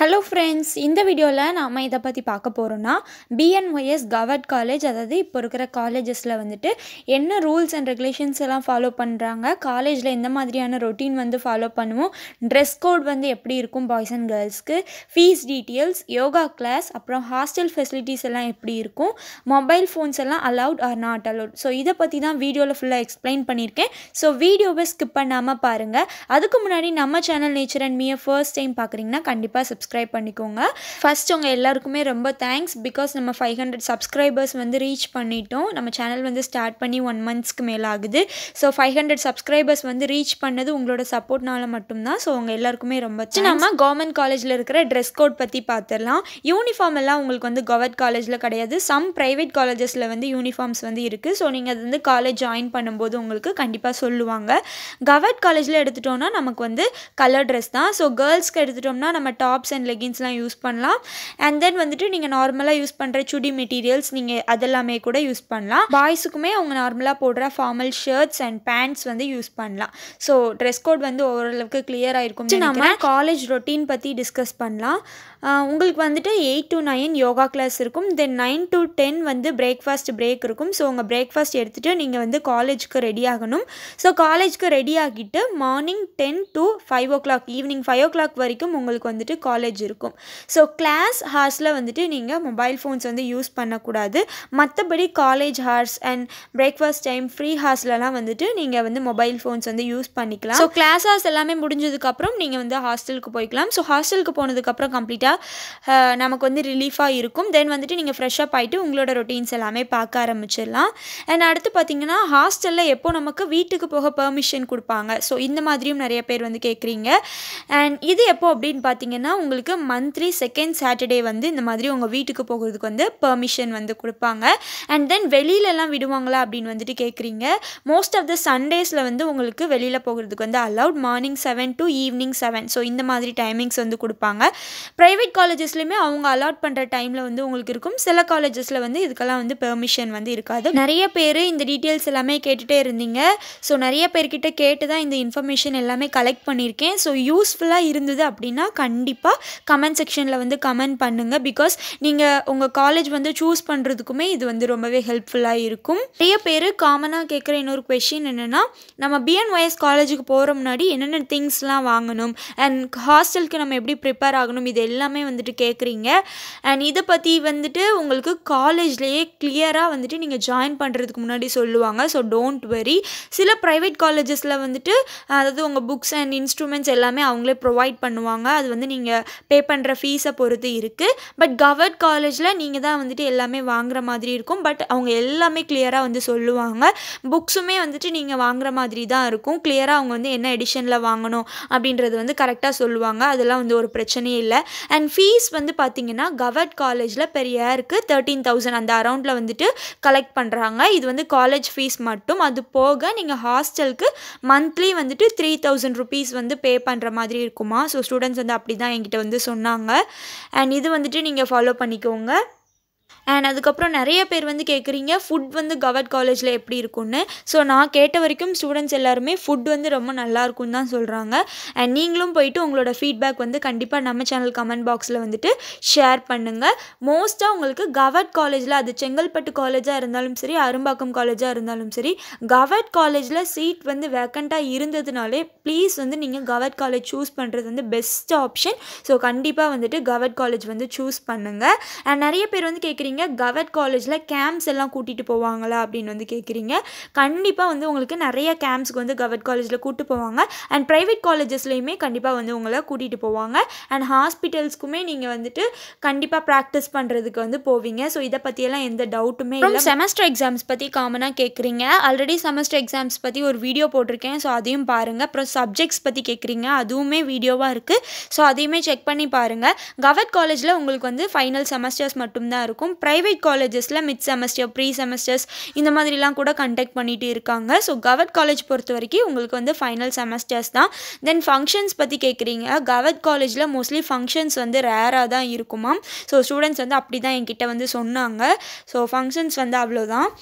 hello friends இந்த வீடியோவில் நாம் இதை பற்றி பார்க்க போகிறோன்னா பிஎன்ஒய்எஸ் கவர்ட் காலேஜ் அதாவது இப்போ இருக்கிற காலேஜஸில் வந்துட்டு என்ன ரூல்ஸ் அண்ட் ரெகுலேஷன்ஸ் எல்லாம் ஃபாலோ பண்ணுறாங்க காலேஜில் எந்த மாதிரியான ரொட்டீன் வந்து ஃபாலோ பண்ணுவோம் ட்ரெஸ் கோட் வந்து எப்படி இருக்கும் பாய்ஸ் அண்ட் கேர்ள்ஸ்க்கு ஃபீஸ் டீட்டெயில்ஸ் யோகா கிளாஸ் அப்புறம் ஹாஸ்டல் ஃபெசிலிட்டிஸ் எல்லாம் எப்படி இருக்கும் மொபைல் ஃபோன்ஸ் எல்லாம் allowed or not allowed so இதை பற்றி தான் வீடியோவில் ஃபுல்லாக எக்ஸ்பிளைன் பண்ணியிருக்கேன் ஸோ வீடியோவை ஸ்கிப் பண்ணாமல் பாருங்கள் அதுக்கு முன்னாடி நம்ம சேனல் நேச்சர் அண்ட் மீயை ஃபர்ஸ்ட் டைம் பார்க்குறீங்கன்னா கண்டிப்பாக சப்ஸ்கிரைப் பண்ணிக்கோங்க ஃபர்ஸ்ட் உங்க எல்லாருக்குமே ரொம்ப தேங்க்ஸ் பிகாஸ் நம்ம ஃபைவ் ஹண்ட்ரட் சப்ஸ்கிரைபர்ஸ் வந்து ரீச் பண்ணிட்டோம் நம்ம சேனல் வந்து ஸ்டார்ட் பண்ணி ஒன் மந்த்ஸ்க்கு மேலே ஆகுது ஸோ ஃபைவ் ஹண்ட்ரட் சப்ஸ்கிரைபர்ஸ் வந்து ரீச் பண்ணது உங்களோட சப்போர்ட்னால மட்டும்தான் ஸோ உங்கள் எல்லாருக்குமே ரொம்ப நம்ம கவர்மெண்ட் காலேஜில் இருக்கிற ட்ரெஸ் கோட் பற்றி பார்த்துடலாம் யூனிஃபார்ம் எல்லாம் உங்களுக்கு வந்து கவர்மெண்ட் காலேஜில் கிடையாது சம் ப்ரைவேட் காலேஜஸில் வந்து யூனிஃபார்ம்ஸ் வந்து இருக்குது ஸோ நீங்கள் அது வந்து காலேஜ் ஜாயின் பண்ணும்போது உங்களுக்கு கண்டிப்பாக சொல்லுவாங்க கவர்மெண்ட் காலேஜில் எடுத்துட்டோம்னா நமக்கு வந்து கலர் ட்ரெஸ் தான் ஸோ கேர்ள்ஸ்க்கு எடுத்துட்டோம்னா நம்ம டாப்ஸ் அண்ட் லெகின்ஸ்லாம் யூஸ் பண்ணலாம் அண்ட் தென் வந்துட்டு நீங்கள் நார்மலாக யூஸ் பண்ணுற சுடி மெட்டீரியல்ஸ் நீங்கள் அதெல்லாமே கூட யூஸ் பண்ணலாம் பாய்ஸுக்குமே அவங்க நார்மலாக போடுற ஃபார்மல் ஷர்ட்ஸ் அண்ட் பேண்ட்ஸ் வந்து யூஸ் பண்ணலாம் ஸோ ட்ரெஸ் கோட் வந்து ஓரளவுக்கு கிளியராக இருக்கும் நம்ம காலேஜ் ரொட்டீன் பற்றி டிஸ்கஸ் பண்ணலாம் ஆஹ் உங்களுக்கு வந்துட்டு eight to nine yoga class இருக்கும் தென் நைன் டு டென் வந்து பிரேக்ஃபாஸ்ட் பிரேக் இருக்கும் ஸோ உங்கள் பிரேக்ஃபாஸ்ட் எடுத்துகிட்டு நீங்கள் வந்து காலேஜுக்கு ரெடி ஆகணும் ஸோ காலேஜ்க்கு ரெடி ஆகிட்டு morning ten to five o'clock evening five o'clock வரைக்கும் உங்களுக்கு வந்துட்டு காலேஜ் இருக்கும் ஸோ கிளாஸ் ஹார்ஸில் வந்துட்டு நீங்கள் மொபைல் ஃபோன்ஸ் வந்து யூஸ் பண்ணக்கூடாது மற்றபடி college hours and breakfast time free ஹார்ஸ்லலாம் வந்துட்டு நீங்கள் வந்து மொபைல் ஃபோன்ஸ் வந்து யூஸ் பண்ணிக்கலாம் ஸோ கிளாஸ் ஹார்ஸ் எல்லாமே முடிஞ்சதுக்கப்புறம் நீங்கள் வந்து ஹாஸ்டலுக்கு போய்க்கலாம் ஸோ ஹாஸ்டலுக்கு போனதுக்கப்புறம் கம்ப்ளீட்டாக நமக்கு வந்து ரிலீஃபாக இருக்கும் தென் வந்துட்டு நீங்கள் ஃப்ரெஷ்ஷப் ஆகிட்டு உங்களோட ரொட்டீன்ஸ் எல்லாமே பார்க்க ஆரம்பிச்சிடலாம் அண்ட் அடுத்து பார்த்தீங்கன்னா ஹாஸ்டலில் எப்போ நமக்கு வீட்டுக்கு போக பெர்மிஷன் கொடுப்பாங்க ஸோ இந்த மாதிரியும் நிறைய பேர் வந்து கேட்குறீங்க அண்ட் இது எப்போ அப்படின்னு பார்த்தீங்கன்னா உங்களுக்கு மந்த்லி செகண்ட் சாட்டர்டே வந்து இந்த மாதிரி உங்கள் வீட்டுக்கு போகிறதுக்கு வந்து பெர்மிஷன் வந்து கொடுப்பாங்க அண்ட் தென் வெளியிலலாம் விடுவாங்களா அப்படின்னு வந்துட்டு கேட்குறீங்க மோஸ்ட் ஆஃப் த சண்டேஸில் வந்து உங்களுக்கு வெளியில் போகிறதுக்கு வந்து allowed morning seven to evening seven so இந்த மாதிரி டைமிங்ஸ் வந்து கொடுப்பாங்க ப்ரைவேட் காலேஜஸ்லையுமே அவங்க அலாட் பண்ணுற டைமில் வந்து உங்களுக்கு இருக்கும் சில காலேஜஸில் வந்து இதுக்கெல்லாம் வந்து பெர்மிஷன் வந்து இருக்காது நிறைய பேர் இந்த டீட்டெயில்ஸ் எல்லாமே கேட்டுகிட்டே இருந்தீங்க ஸோ நிறைய பேர்கிட்ட கேட்டு தான் இந்த இன்ஃபர்மேஷன் எல்லாமே கலெக்ட் பண்ணியிருக்கேன் ஸோ யூஸ்ஃபுல்லாக இருந்தது அப்படின்னா கண்டிப்பாக கமெண்ட் செக்ஷனில் வந்து கமெண்ட் பண்ணுங்கள் பிகாஸ் நீங்கள் உங்கள் காலேஜ் வந்து சூஸ் பண்ணுறதுக்குமே இது வந்து ரொம்பவே ஹெல்ப்ஃபுல்லாக இருக்கும் நிறைய பேர் காமனாக கேட்குற இன்னொரு கொஷின் என்னென்னா நம்ம பிஎன்ஒய்எஸ் காலேஜுக்கு போகிற முன்னாடி என்னென்ன திங்ஸ்லாம் வாங்கணும் அண்ட் ஹாஸ்டலுக்கு நம்ம எப்படி ப்ரிப்பேர் ஆகணும் இது எல்லாமே வந்துட்டு கேட்குறீங்க அண்ட் இதை பற்றி வந்துட்டு உங்களுக்கு காலேஜ்லேயே கிளியராக வந்துட்டு நீங்கள் ஜாயின் பண்ணுறதுக்கு முன்னாடி சொல்லுவாங்க ஸோ டோன்ட் வெரி சில ப்ரைவேட் காலேஜஸில் வந்துட்டு அதாவது உங்கள் புக்ஸ் அண்ட் இன்ஸ்ட்ருமெண்ட்ஸ் எல்லாமே அவங்களே ப்ரொவைட் பண்ணுவாங்க அது வந்து நீங்கள் பே பண்ணுற ஃபீஸை பொறுத்து இருக்குது பட் கவர்ட் காலேஜில் நீங்கள் தான் வந்துட்டு எல்லாமே வாங்குற மாதிரி இருக்கும் பட் அவங்க எல்லாமே கிளியராக வந்து சொல்லுவாங்க புக்ஸுமே வந்துட்டு நீங்கள் வாங்குற மாதிரி தான் இருக்கும் கிளியராக அவங்க வந்து என்ன எடிஷனில் வாங்கணும் அப்படின்றது வந்து கரெக்டாக சொல்லுவாங்க அதெல்லாம் வந்து ஒரு பிரச்சனையே இல்லை அண்ட் ஃபீஸ் வந்து பார்த்தீங்கன்னா கவர்ட் காலேஜில் பெர் இயருக்கு தேர்ட்டீன் தௌசண்ட் அந்த அரௌண்டில் வந்துட்டு கலெக்ட் பண்ணுறாங்க இது வந்து காலேஜ் ஃபீஸ் மட்டும் அது போக நீங்கள் ஹாஸ்டலுக்கு மந்த்லி வந்துட்டு த்ரீ தௌசண்ட் ருபீஸ் வந்து பே பண்ணுற மாதிரி இருக்குமா ஸோ ஸ்டூடெண்ட்ஸ் வந்து அப்படி தான் என்கிட்ட வந்து சொன்னாங்க அண்ட் இது வந்துட்டு நீங்கள் ஃபாலோ பண்ணிக்கோங்க அண்ட் அதுக்கப்புறம் நிறைய பேர் வந்து கேட்குறீங்க ஃபுட் வந்து கவர்ட் காலேஜில் எப்படி இருக்கும்னு ஸோ நான் கேட்ட வரைக்கும் ஸ்டூடெண்ட்ஸ் எல்லாருமே ஃபுட் வந்து ரொம்ப நல்லா இருக்கும்னு தான் சொல்கிறாங்க அண்ட் நீங்களும் போயிட்டு உங்களோட ஃபீட்பேக் வந்து கண்டிப்பாக நம்ம சேனல் கமெண்ட் பாக்ஸில் வந்துட்டு ஷேர் பண்ணுங்கள் மோஸ்ட்டாக உங்களுக்கு கவர்ட் காலேஜில் அது செங்கல்பட்டு காலேஜாக இருந்தாலும் சரி அரும்பாக்கம் காலேஜாக இருந்தாலும் சரி கவர்ட் காலேஜில் சீட் வந்து வேக்கண்ட்டாக இருந்ததுனாலே ப்ளீஸ் வந்து நீங்கள் கவர்ட் காலேஜ் சூஸ் பண்ணுறது வந்து பெஸ்ட் ஆப்ஷன் ஸோ கண்டிப்பாக வந்துட்டு கவர்ட் காலேஜ் வந்து சூஸ் பண்ணுங்கள் அண்ட் நிறைய பேர் வந்து கேட்குறீங்க கவர்ட் காலேஜில் கேம்ப்ஸ் எல்லாம் கூட்டிகிட்டு போவாங்களா அப்படின்னு வந்து கேட்குறீங்க கண்டிப்பாக வந்து உங்களுக்கு நிறைய கேம்ப்ஸ்க்கு வந்து கவர்ட் காலேஜில் கூப்பிட்டு போவாங்க அண்ட் ப்ரைவேட் காலேஜஸ்லேயுமே கண்டிப்பாக வந்து உங்களை கூட்டிகிட்டு போவாங்க அண்ட் ஹாஸ்பிட்டல்ஸ்க்குமே நீங்கள் வந்துட்டு கண்டிப்பாக ப்ராக்டிஸ் பண்ணுறதுக்கு வந்து போவீங்க ஸோ இதை பற்றியெல்லாம் எந்த டவுட்டுமே இல்லை செமஸ்டர் எக்ஸாம்ஸ் பற்றி காமனாக கேட்குறீங்க ஆல்ரெடி செமஸ்டர் எக்ஸாம்ஸ் பற்றி ஒரு வீடியோ போட்டிருக்கேன் ஸோ அதையும் பாருங்கள் அப்புறம் சப்ஜெக்ட்ஸ் பற்றி கேட்குறீங்க அதுவுமே வீடியோவாக இருக்குது ஸோ அதையுமே செக் பண்ணி பாருங்கள் கவர்ட் காலேஜில் உங்களுக்கு வந்து ஃபைனல் செமஸ்டர்ஸ் மட்டும்தான் இருக்கும் ப்ரைவேட் காலேஜஸில் மிட் செமஸ்டர் ப்ரீ செமஸ்டர்ஸ் இந்த மாதிரிலாம் கூட கண்டக்ட் பண்ணிட்டு இருக்காங்க ஸோ கவர்ட் காலேஜ் பொறுத்த வரைக்கும் உங்களுக்கு வந்து ஃபைனல் செமஸ்டர்ஸ் தான் தென் ஃபங்க்ஷன்ஸ் பற்றி கேட்குறீங்க கவர்ட் காலேஜில் மோஸ்ட்லி ஃபங்க்ஷன்ஸ் வந்து ரேராக தான் இருக்குமாம் ஸோ ஸ்டூடெண்ட்ஸ் வந்து அப்படி தான் என்கிட்ட வந்து சொன்னாங்க ஸோ ஃபங்க்ஷன்ஸ் வந்து அவ்வளோதான்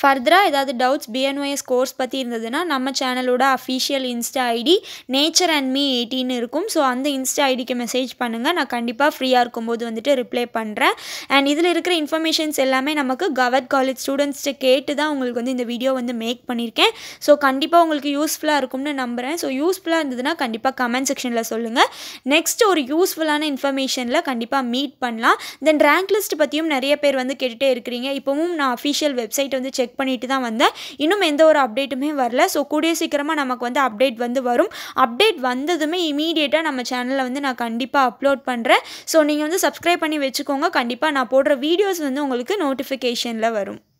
ஃபர்தராக ஏதாவது டவுட்ஸ் பிஎன்ஒஎஸ் கோர்ஸ் பற்றி இருந்ததுன்னா நம்ம சேனலோட official insta ID nature and me எயிட்டின்னு இருக்கும் ஸோ அந்த இன்ஸ்டா ஐடிக்கு மெசேஜ் பண்ணுங்கள் நான் கண்டிப்பாக ஃப்ரீயாக இருக்கும்போது வந்துட்டு ரிப்ளை பண்ணுறேன் அண்ட் இதில் இருக்கிற இன்ஃபர்மேஷன்ஸ் எல்லாமே நமக்கு கவர்ட் காலேஜ் ஸ்டூடெண்ட்ஸ்ட்டு கேட்டு தான் உங்களுக்கு வந்து இந்த வீடியோ வந்து மேக் பண்ணியிருக்கேன் ஸோ கண்டிப்பாக உங்களுக்கு யூஸ்ஃபுல்லாக இருக்கும்னு நம்புகிறேன் ஸோ யூஸ்ஃபுல்லாக இருந்ததுன்னா கண்டிப்பாக கமெண்ட் செக்ஷனில் சொல்லுங்கள் நெக்ஸ்ட் ஒரு யூஸ்ஃபுல்லான இன்ஃபர்மேஷனில் கண்டிப்பாக மீட் பண்ணலாம் தென் ரேங்க் லிஸ்ட் பற்றியும் நிறைய பேர் வந்து கேட்டுகிட்டே இருக்கிறீங்க இப்போவும் நான் அஃபிஷியல் வெப்சைட் வந்து செக் பண்ணிட்டு தான் வந்தேன் இன்னும் எந்த ஒரு அப்டேட்டுமே வரல ஸோ கூடிய சீக்கிரமாக நமக்கு வந்து அப்டேட் வந்து வரும் அப்டேட் வந்ததுமே இமீடியட்டாக நம்ம சேனலில் வந்து நான் கண்டிப்பாக அப்லோட் பண்ணுறேன் ஸோ நீங்கள் வந்து சப்ஸ்கிரைப் பண்ணி வச்சுக்கோங்க கண்டிப்பாக நான் போடுற வீடியோஸ் வந்து உங்களுக்கு நோட்டிஃபிகேஷனில் வரும்